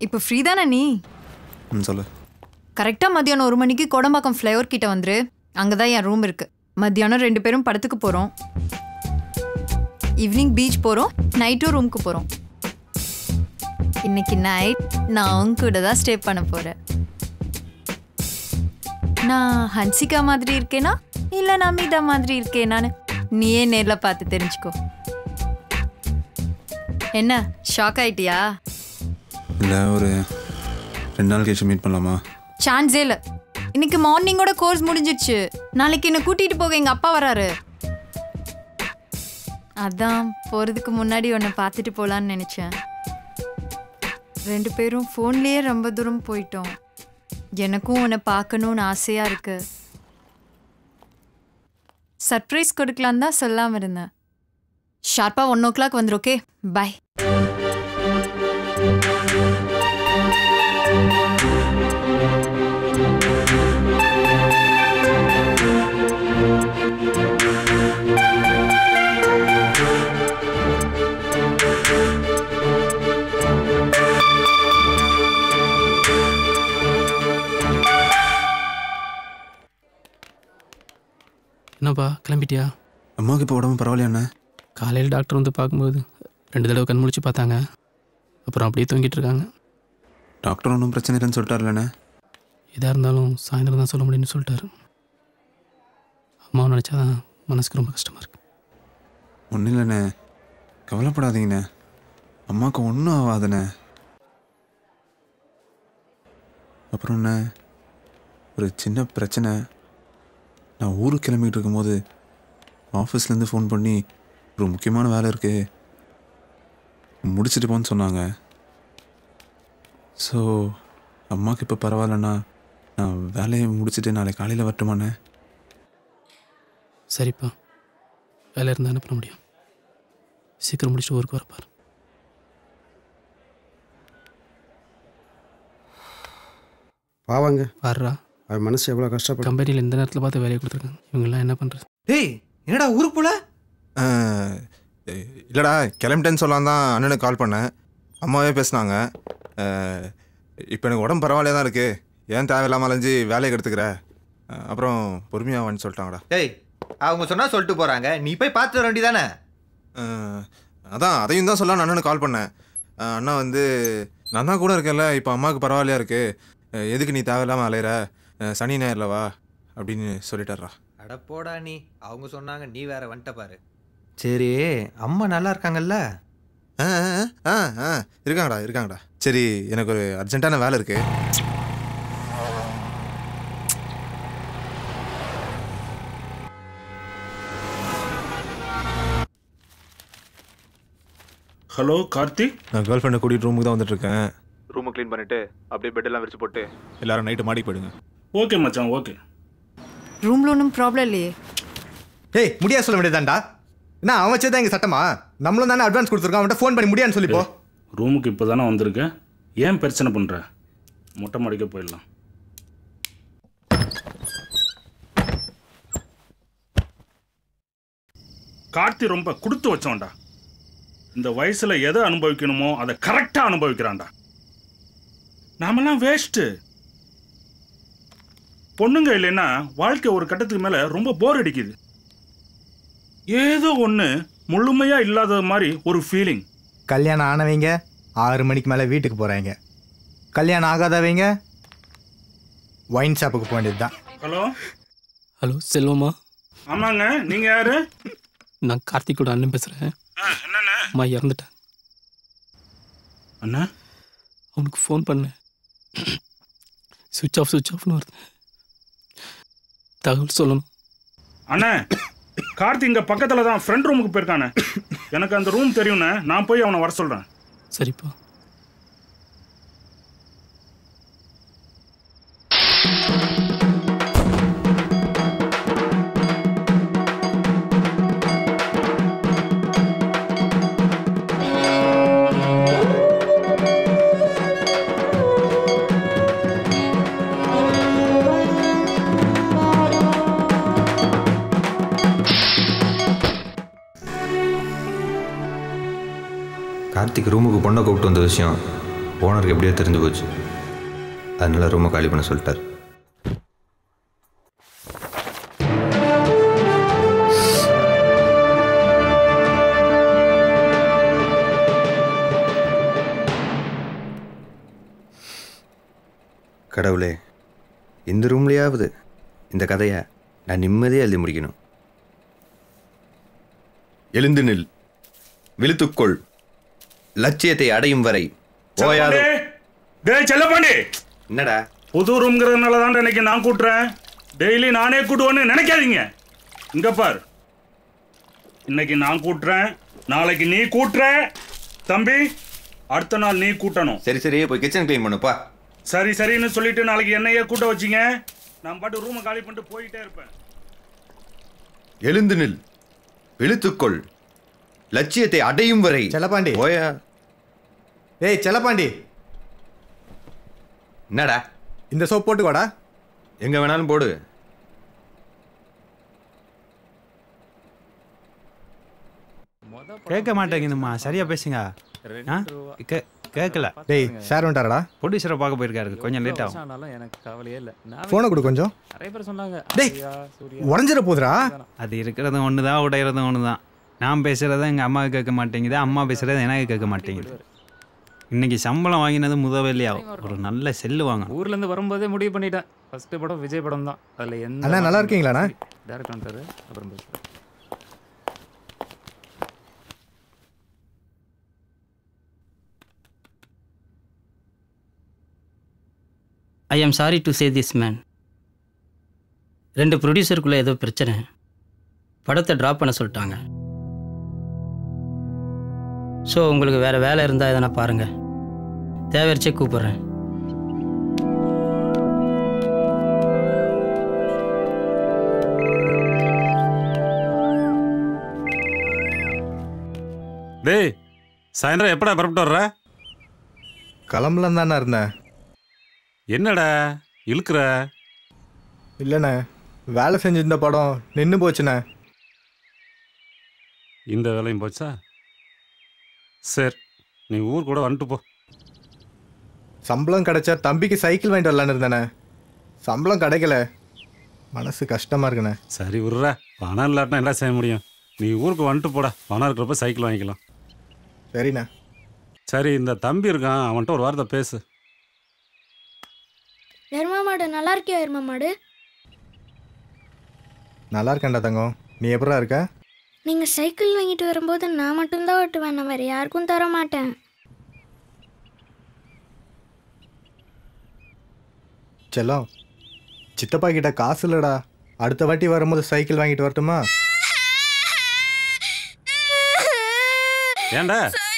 இப்போ ஃப்ரீ தானே நீ ம் சொல்லு கரெக்டாக மத்தியானம் ஒரு மணிக்கு கோடம்பாக்கம் ஃப்ளைஓவர் கிட்ட வந்துரு அங்கே தான் என் ரூம் இருக்கு மத்தியானம் ரெண்டு பேரும் படத்துக்கு போகிறோம் ஈவினிங் பீச் போகிறோம் நைட்டும் ரூமுக்கு போகிறோம் இன்னைக்கு நைட் நான் உங்க கூட தான் ஸ்டே பண்ண போகிறேன் நான் ஹன்சிகா மாதிரி இருக்கேனா இல்லை நமிதா மாதிரி இருக்கேனான்னு நீயே நேரில் பார்த்து தெரிஞ்சுக்கோ என்ன ஷாக் ஆயிட்டியா இல்லை ஒரு ரெண்டு நாள் கழிச்சு மீட் பண்ணலாமா சான்ஸே இல்லை இன்னைக்கு மார்னிங்கோட கோர்ஸ் முடிஞ்சிடுச்சு நாளைக்கு என்னை கூட்டிட்டு போக எங்க அப்பா வராரு அதான் போறதுக்கு முன்னாடி உன்னை பார்த்துட்டு போலான்னு நினைச்சேன் ரெண்டு பேரும் ஃபோன்லயே ரொம்ப தூரம் போயிட்டோம் எனக்கும் உன்னை பார்க்கணும்னு ஆசையா இருக்கு சர்ப்ரைஸ் கொடுக்கலாம் தான் சொல்லாம இருந்தேன் ஷார்ப்பா ஒன் ஓ கிளாக் வந்துரு ஓகே பாய் என்னப்பா கிளம்பிட்டியா அம்மாவுக்கு இப்போ உடம்பு பரவாயில்லையாண்ணே காலையில் டாக்டர் வந்து பார்க்கும்போது ரெண்டு தடவை கண் முழிச்சு பார்த்தாங்க அப்புறம் அப்படியே தூங்கிட்டு இருக்காங்க டாக்டர் ஒன்றும் பிரச்சனை இல்லைன்னு சொல்லிட்டார்லண்ணே எதாக இருந்தாலும் சாயந்தரம் தான் சொல்ல முடியும்னு சொல்லிட்டாரு அம்மாவை நினச்சாதான் மனசுக்கு ரொம்ப கஷ்டமாக இருக்கு ஒன்றும் இல்லைண்ணே கவலைப்படாதீங்கண்ணே அம்மாவுக்கு ஒன்றும் ஆகாதுண்ணே அப்புறம் என்ன ஒரு சின்ன பிரச்சனை நான் ஊருக்கு கிளம்பிட்டு இருக்கும்போது ஆஃபீஸ்லேருந்து ஃபோன் பண்ணி ஒரு முக்கியமான வேலை இருக்கு முடிச்சிட்டு போன்னு சொன்னாங்க ஸோ அம்மாவுக்கு இப்போ பரவாயில்லண்ணா நான் வேலையை முடிச்சுட்டு நாளைக்கு காலையில் வரட்டுமாண்ணே சரிப்பா வேலை இருந்தால் என்ன பண்ண முடியும் சீக்கிரம் முடிச்சுட்டு ஊருக்கு வரப்பார் பாவாங்க வர்றா அவன் மனசு எவ்வளோ கஷ்டப்படும் கம்பெனியில் இந்த நேரத்தில் பார்த்து வேலையை கொடுத்துருக்காங்க இவங்கெல்லாம் என்ன பண்ணுறது டேய் என்னடா ஊருக்கு போல ஆஹ், இல்லைடா கிளம்பிட்டேன்னு சொல்லலாம் தான் அண்ணனுக்கு கால் பண்ணேன் அம்மாவே பேசுனாங்க இப்போ எனக்கு உடம்பு பரவாயில்லையா தான் இருக்குது ஏன் தேவையில்லாமல் அலைஞ்சு வேலையை கெடுத்துக்கிற ஆஹ், அப்புறம் பொறுமையாக வான்னு சொல்லிட்டாங்கடா டேய் அவங்க சொன்னா சொல்லிட்டு போறாங்க நீ போய் பார்த்துட்டு வர வேண்டியதானே ஆஹ், அதான் அதையும் தான் சொல்ல அண்ணனுக்கு கால் பண்ணேன் ஆஹ், அண்ணா வந்து நான் தான் கூட இருக்கேன்ல இப்போ அம்மாவுக்கு பரவாயில்லையா இருக்குது எதுக்கு நீ தேவையில்லாமல் அலையிற ஆஹ், சனி ஞாயிறுல வா அப்படின்னு சொல்லிட்டாரா அட போடா நீ அவங்க சொன்னாங்க நீ வேற வந்துட்ட பாரு சரி அம்மா நல்லா இருக்காங்கல்ல ஆ ஆ, ஆ ஆ இருக்காங்கடா இருக்காங்கடா சரி எனக்கு ஒரு அர்ஜென்ட்டான வேலை இருக்குது ஹலோ கார்த்திக் நான் கேர்ள் ஃப்ரெண்டை கூட்டிகிட்டு ரூமுக்கு தான் வந்துட்டு இருக்கேன் ரூமை க்ளீன் பண்ணிட்டு அப்படியே பெட்டெல்லாம் விரிச்சு போட்டு எல்லாரும் நைட்டு மாடி போயிடுங்க ஓகே மச்சான் ஓகே ரூம்ல ஒன்றும் ப்ராப்ளம் இல்லையே டேய் முடியாது சொல்ல வேண்டியதாண்டா என்ன அவன் வச்சதான் எங்க சட்டமா நம்மளும் தானே அட்வான்ஸ் கொடுத்துருக்கோம் அவன்கிட்ட ஃபோன் பண்ணி முடியான்னு சொல்லிப்போ ரூமுக்கு இப்போ தானே வந்திருக்கேன் ஏன் பிரச்சனை பண்ணுற மொட்டை மாடிக்க போயிடலாம் கார்த்தி ரொம்ப கொடுத்து வச்சோம்டா இந்த வயசுல எதை அனுபவிக்கணுமோ அதை கரெக்டா அனுபவிக்கிறான்டா நாமெல்லாம் வேஸ்ட்டு பொண்ணுங்க இல்லைன்னா வாழ்க்கை ஒரு கட்டத்துக்கு மேல ரொம்ப போர் அடிக்குது ஏதோ ஒன்று முழுமையா இல்லாத மாதிரி ஒரு ஃபீலிங் கல்யாணம் ஆனவங்க ஆறு மணிக்கு மேலே வீட்டுக்கு போகிறாங்க கல்யாணம் ஆகாதவங்க ஒயின் ஷாப்புக்கு போக வேண்டியது தான் ஹலோ ஹலோ செல்வமா ஆமாங்க நீங்க யாரு நான் கார்த்திக்கோட அண்ணன் பேசுகிறேன் என்னண்ணே அம்மா இறந்துட்டேன் அண்ணா அவனுக்கு ஃபோன் பண்ணேன் சுவிட்ச் ஆஃப் சுவிட்ச் ஆஃப்னு வருது தகவல் சொல்லணும் அண்ணே கார்த்தி இங்க பக்கத்துல தான் ஃப்ரெண்ட் ரூமுக்கு போயிருக்கானே எனக்கு அந்த ரூம் தெரியும்ண்ணே நான் போய் அவனை வர சொல்றேன் சரிப்பா கார்த்திக் ரூமுக்கு பொண்ணை கூப்பிட்டு வந்த விஷயம் ஓனருக்கு எப்படியோ தெரிஞ்சு போச்சு அதனால ரூமை காலி பண்ண சொல்லிட்டார் கடவுளே இந்த ரூம்லையாவது இந்த கதையை நான் நிம்மதியாக எழுதி முடிக்கணும் எழுந்து நில் விழுத்துக்கொள் லட்சியத்தை அடையும் வரை ஓயாது டேய் செல்லப்பாண்டி என்னடா புது ரூம்ங்கிறதுனால தான் இன்னைக்கு நான் கூட்டுறேன் டெய்லி நானே கூட்டுவேன்னு நினைக்காதீங்க இங்க பார் இன்னைக்கு நான் கூட்டுறேன் நாளைக்கு நீ கூட்டுற தம்பி அடுத்த நாள் நீ கூட்டணும் சரி சரி போய் கிச்சன் க்ளீன் பண்ணுப்பா சரி சரின்னு சொல்லிட்டு நாளைக்கு என்னையே கூட்ட வச்சிங்க நான் பாட்டு ரூமை காலி பண்ணிட்டு போயிட்டே இருப்பேன் எழுந்து நில் விழுத்துக்கொள் லட்சியத்தை அடையும் வரை செல்லப்பாண்டி ஓயா ஏய் செல்லப்பாண்டி என்னடா இந்த சோப் போட்டுக்கோடா எங்க வேணாலும் போடு கேட்க மாட்டேங்குதும்மா சரியா பேசுங்க ஆ கே- கேட்கல டேய் சார் வந்துட்டாரடா ப்ரொடியூசரை பார்க்க போயிருக்காரு கொஞ்சம் லேட் ஆகும் ஆனாலும் எனக்கு கவலையே இல்லை நான் ஃபோனை கொடு கொஞ்சம் நிறைய பேர் சொன்னாங்க டேய் சூர்யா, சூர்யா. உடஞ்சிட போதுடா அது இருக்கிறதும் ஒன்று தான் உடையிறதும் ஒன்று தான் நான் பேசுகிறத எங்கள் அம்மாவுக்கு கேட்க மாட்டேங்குது அம்மா பேசுகிறது எனக்கு கேட்க மாட்டேங்குது இன்னைக்கு சம்பளம் வாங்கினது முதவேலையாகும் ஒரு நல்ல செல்லு வாங்க ஊர்ல இருந்து வரும்போதே முடிவு பண்ணிட்டேன் ஃபர்ஸ்ட் படம் விஜய் படம் தான் அதுல எந்த அண்ணா, நல்லா இருக்கீங்களாண்ணா? டேரக்ட் வந்துட்டாரு அப்புறம் பேசுறேன் I am sorry to say this man ரெண்டு ப்ரொடியூசருக்குள்ளே ஏதோ பிரச்சனை படத்தை ட்ராப் பண்ண சொல்லிட்டாங்க ஸோ உங்களுக்கு வேறு வேலை இருந்தால் எதனா பாருங்கள் தேவையரிச்சே கூப்பிட்றேன் டேய் சாயந்தரம் எப்படா புறப்பட்டு வர்ற கிளம்பலாம் தானே இருந்தேன் என்னடா இழுக்கிற இல்லைண்ணே வேலை செஞ்சிருந்த படம் நின்று போச்சுண்ணே இந்த வேலையும் போச்சா சரி நீ ஊர் கூட வந்துட்டு போ சம்பளம் கிடைச்சா தம்பிக்கு சைக்கிள் வாங்கிட்டு வரலான்னு இருந்தேண்ணே சம்பளம் கிடைக்கல மனசு கஷ்டமாக இருக்குண்ணே சரி விட்ற பணம் இல்லாட்டினா என்ன செய்ய முடியும் நீ ஊருக்கு வந்துட்டு போடா பணம் இருக்கிறப்ப சைக்கிள் வாங்கிக்கலாம் சரிண்ணே சரி இந்த தம்பி இருக்கான் அவன்கிட்ட ஒரு வார்த்தை பேசு எருமா மாடு நல்லா இருக்கியா எருமா மாடு நல்லா இருக்கேன்டா தங்கம் நீ எப்படா இருக்க நீங்கள் சைக்கிள் வாங்கிட்டு வரும்போது நான் மட்டும்தான் ஓட்டுவேன் நான் வேறு யாருக்கும் தர மாட்டேன் செல்லம் சித்தப்பா கிட்ட காசு இல்லைடா அடுத்த வாட்டி வரும்போது சைக்கிள் வாங்கிட்டு வரட்டுமா ஏன்டா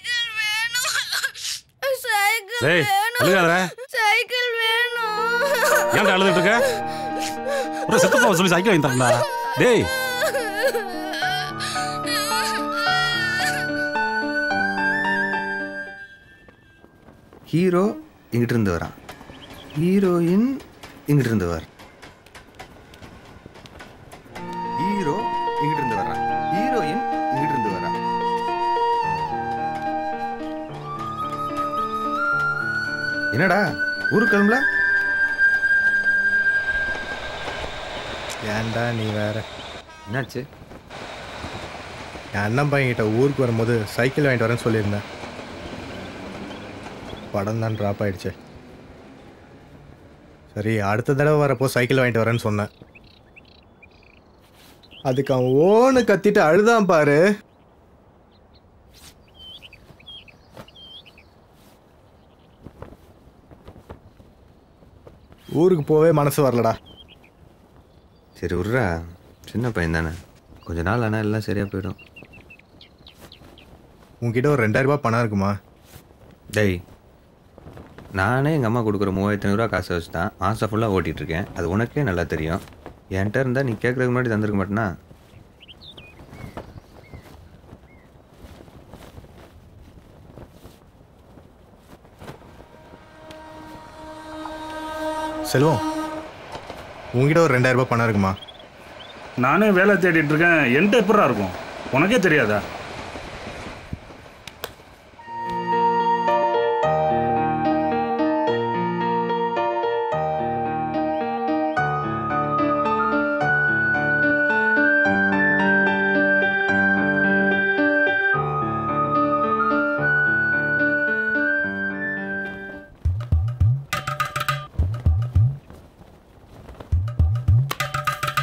சைக்கிள் டேய் அழுகாதடா சைக்கிள் வேணும் ஏன்டா அழுதுட்டு இருக்க ஒரு சித்தப்பா சொல்லி சைக்கிள் வாங்கி தரண்டா டேய் ஹீரோ இங்கிட்டு இருந்து வரான் ஹீரோயின் இங்கிட்டு இருந்து வர ஹீரோ இங்கிட்டு இருந்து வரான் ஹீரோயின் இங்கிட்டு இருந்து வரா என்னடா ஊருக்கு கிளம்பல ஏன்டா நீ வேற என்னாச்சு என் அண்ணன் பையன் கிட்ட ஊருக்கு வரும்போது சைக்கிள் வாங்கிட்டு வரேன்னு சொல்லியிருந்தேன் படம் தான் ட்ராப் ஆயிடுச்சு சரி அடுத்த தடவை வரப்போ சைக்கிள் வாங்கிட்டு வரேன்னு சொன்னேன் அதுக்கு அவன் ஓன்னு கத்திட்டு அழுதான் பாரு ஊருக்கு போவே மனசு வரலடா சரி விட்றா சின்ன பையன் தானே கொஞ்ச நாள் ஆனால் எல்லாம் சரியாக போயிடும் உன்கிட்ட ஒரு ரெண்டாயிரம் ரூபாய் பணம் இருக்குமா டேய் நானே எங்கள் அம்மா கொடுக்குற மூவாயிரத்தி ஐநூறுரூவா காசை வச்சு தான் மாதம் ஃபுல்லாக ஓட்டிகிட்ருக்கேன் அது உனக்கே நல்லா தெரியும் என்கிட்ட இருந்தால் நீ கேட்குறதுக்கு முன்னாடி தந்திருக்க மாட்டேனா செல்வம் உங்ககிட்ட ஒரு ரெண்டாயிரம் ரூபாய் பணம் இருக்குமா நானே வேலை தேடிட்டு இருக்கேன் என்கிட்ட எப்படா இருக்கும் உனக்கே தெரியாதா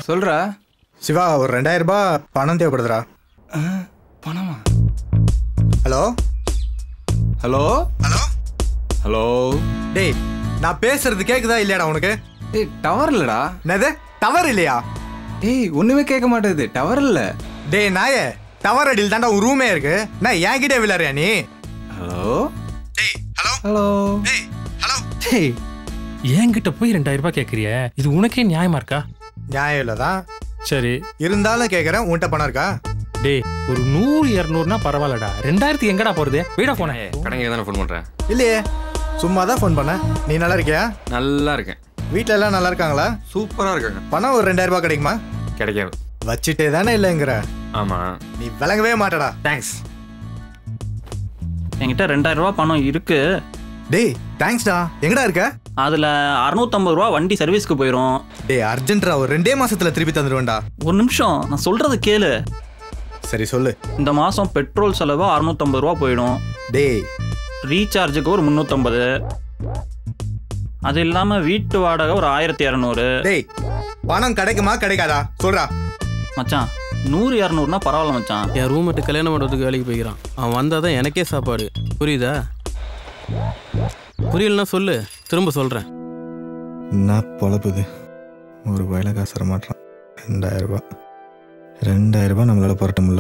சொல்றா சிவா ஒரு ரெண்டாயிரம் ரூபாய் பணம் தேவைப்படுதுடா பணமா ஹலோ ஹலோ ஹலோ ஹலோ டேய் நான் பேசுறது கேக்குதா இல்லையாடா உனக்கு டேய் டவர் இல்லடா என்னது டவர் இல்லையா டேய் ஒண்ணுமே கேட்க மாட்டேது டவர் இல்ல டேய் நாயே டவர் அடியில் தாண்டா ஒரு ரூமே இருக்கு நான் என்கிட்ட விளையாடுறியா நீ ஹலோ டேய் ஹலோ ஹலோ டேய் ஹலோ டேய் என்கிட்ட போய் ரெண்டாயிரம் ரூபாய் கேட்குறிய இது உனக்கே நியாயமா இருக்கா நியாயம் இல்லதான் சரி இருந்தாலும் கேட்குறேன் உன்கிட்ட பணம் இருக்கா டேய் ஒரு நூறு இரநூறுனா பரவாயில்லடா ரெண்டாயிரத்தி எங்கடா போறது வீடா போனேன் கடைங்க தானே ஃபோன் பண்ணுறேன் இல்லையே சும்மா தான் ஃபோன் பண்ணேன் நீ நல்லா இருக்கியா நல்லா இருக்கேன் வீட்ல எல்லாம் நல்லா இருக்காங்களா சூப்பராக இருக்காங்க பணம் ஒரு ரெண்டாயிரம் ரூபாய் கிடைக்குமா கிடைக்காது வச்சுட்டே தானே இல்லைங்கிற ஆமாம் நீ விளங்கவே மாட்டடா தேங்க்ஸ் என்கிட்ட ரெண்டாயிரம் ரூபா பணம் இருக்கு டேய் தேங்க்ஸ்டா எங்கடா இருக்க அதுல அறுநூத்தம்பது ரூபா வண்டி சர்வீஸ்க்கு போயிடும் டேய் அர்ஜென்ட்ரா ஒரு ரெண்டே மாசத்துல திருப்பி தந்துருவேன்டா ஒரு நிமிஷம் நான் சொல்றது கேளு சரி சொல்லு இந்த மாசம் பெட்ரோல் செலவு அறுநூத்தம்பது ரூபா போயிடும் டேய் ரீசார்ஜுக்கு ஒரு முந்நூற்றம்பது அது இல்லாம வீட்டு வாடகை ஒரு ஆயிரத்தி இரநூறு டேய் பணம் கிடைக்குமா கிடைக்காதா சொல்றா மச்சான் நூறு இரநூறுனா பரவாயில்ல மச்சான் என் ரூம்மேட்டு கல்யாணம் பண்ணுறதுக்கு வேலைக்கு போய்க்கிறான் அவன் வந்தால் தான் எனக்கே சாப்பாடு புரியுதா புரியலன்னா சொல்லு திரும்ப சொல்கிறேன் என்ன பொழப்புது ஒரு வயல காசு தர மாட்டான் ரெண்டாயிரம் ரூபாய் ரெண்டாயிரம் ரூபாய் நம்மளால புரட்ட முடியல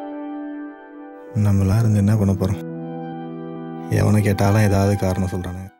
நம்மளா இருந்து என்ன பண்ண போகிறோம் எவனை கேட்டாலும் ஏதாவது காரணம் சொல்கிறானே